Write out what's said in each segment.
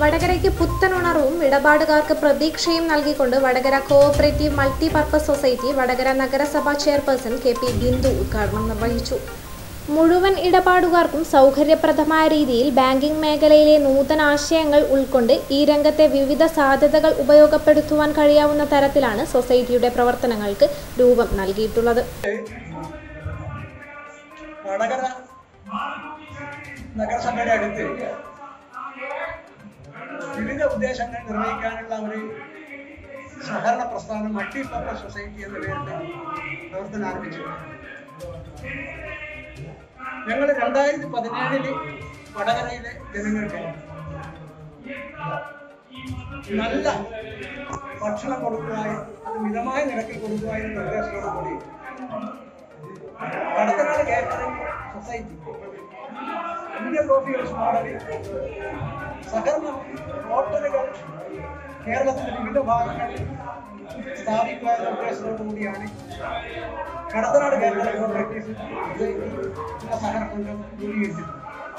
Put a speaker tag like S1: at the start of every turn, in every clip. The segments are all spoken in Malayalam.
S1: വടകരയ്ക്ക് പുത്തൻ ഉണർവും ഇടപാടുകാർക്ക് പ്രതീക്ഷയും നൽകിക്കൊണ്ട് Vadakara cooperative multipurpose society Vadakara നഗരസഭാ ചെയർപേഴ്സൺ കെ പി ബിന്ദു ഉദ്ഘാടനം നിർവഹിച്ചു മുഴുവൻ ഇടപാടുകാർക്കും സൗകര്യപ്രദമായ രീതിയിൽ ബാങ്കിംഗ് മേഖലയിലെ നൂതന ആശയങ്ങൾ ഉൾക്കൊണ്ട് ഈ രംഗത്തെ വിവിധ സാധ്യതകൾ ഉപയോഗപ്പെടുത്തുവാൻ കഴിയാവുന്ന തരത്തിലാണ് സൊസൈറ്റിയുടെ പ്രവർത്തനങ്ങൾക്ക് രൂപം നൽകിയിട്ടുള്ളത്
S2: വടകര നഗരസഭയുടെ അടുത്ത് വിവിധ ഉദ്ദേശങ്ങൾ നിർവഹിക്കാനുള്ള ഒരു സഹകരണ പ്രസ്ഥാനം മൾട്ടിപർപ്പസ് സൊസൈറ്റി എന്ന പേരിൽ പ്രവർത്തനം ആരംഭിച്ചു ഞങ്ങൾ രണ്ടായിരത്തി പതിനേഴില് വടകരയിലെ ജനങ്ങൾക്ക് നല്ല ഭക്ഷണം കൊടുക്കുവാനും അത് മിതമായ നിരക്കിൽ കൊടുക്കുവാനും നിർദ്ദേശത്തോടു കൂടി കടത്തനാട് കേറ്ററിംഗ് സൊസൈറ്റി ഇന്ത്യൻ കോഫിയേഴ്സ് മോഡലിൽ സഹകരണ ഹോട്ടലുകൾ കേരളത്തിന്റെ വിവിധ ഭാഗങ്ങളിൽ സ്ഥാപിക്കുക എന്ന ഉദ്ദേശത്തോടു കൂടിയാണ് കടത്തനാട് കേരള കോപ്പറേറ്റീവ് സൊസൈറ്റി എന്ന സഹകരണ സംഘം രൂപീകരിച്ചത്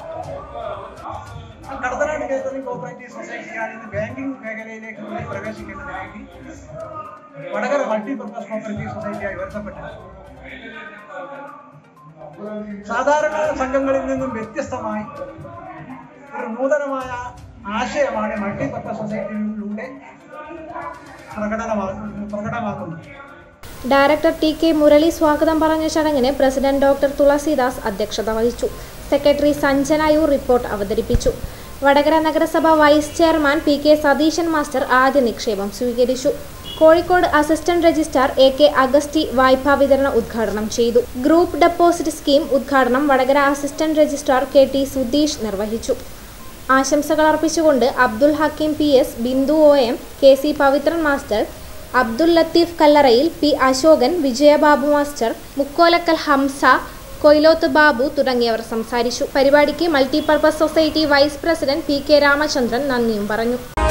S2: ആ കടത്തനാട് കേരള കോപ്പറേറ്റീവ് സൊസൈറ്റിയാണ് ഇന്ന് ബാങ്കിംഗ് മേഖലയിലേക്ക് കൂടി പ്രവേശിക്കുന്നതിന് വേണ്ടി വടകര മൾട്ടിപർപ്പസ് കോപ്പറേറ്റീവ് സൊസൈറ്റിയായി ഉയർത്തപ്പെട്ടത് സാധാരണ സംഘങ്ങളിൽ നിന്നും വ്യത്യസ്തമായി ഒരു നൂതനമായ ആശയമാണ് മൾട്ടിപർപ്പസ് സൊസൈറ്റിയിലൂടെ പ്രകടനമാക്കുന്നത് പ്രകടമാക്കുന്നത്
S1: ഡയറക്ടർ ടി കെ മുരളി സ്വാഗതം പറഞ്ഞ ചടങ്ങിന് പ്രസിഡന്റ് ഡോക്ടർ തുളസിദാസ് അധ്യക്ഷത വഹിച്ചു സെക്രട്ടറി സഞ്ജനായൂർ റിപ്പോർട്ട് അവതരിപ്പിച്ചു വടകര നഗരസഭ vice chairman P K Satheesan master ആദ്യ നിക്ഷേപം സ്വീകരിച്ചു Kozhikode assistant registrar A K Augusty വായ്പാ വിതരണ ഉദ്ഘാടനം ചെയ്തു ഗ്രൂപ്പ് ഡെപ്പോസിറ്റ് സ്കീം ഉദ്ഘാടനം Vadakara assistant registrar K T Sudheesh നിർവഹിച്ചു ആശംസകൾ അർപ്പിച്ചുകൊണ്ട് Abdul Hakeem P S Bindu O M K C Pavithran master Abdul Latheef കല്ലറയിൽ പി അശോകൻ വിജയബാബു മാസ്റ്റർ മുക്കോലക്കൽ ഹംസ കൊയിലോത്ത് ബാബു തുടങ്ങിയവർ സംസാരിച്ചു പരിപാടിക്ക് multipurpose society vice president P K Ramachandran നന്ദിയും പറഞ്ഞു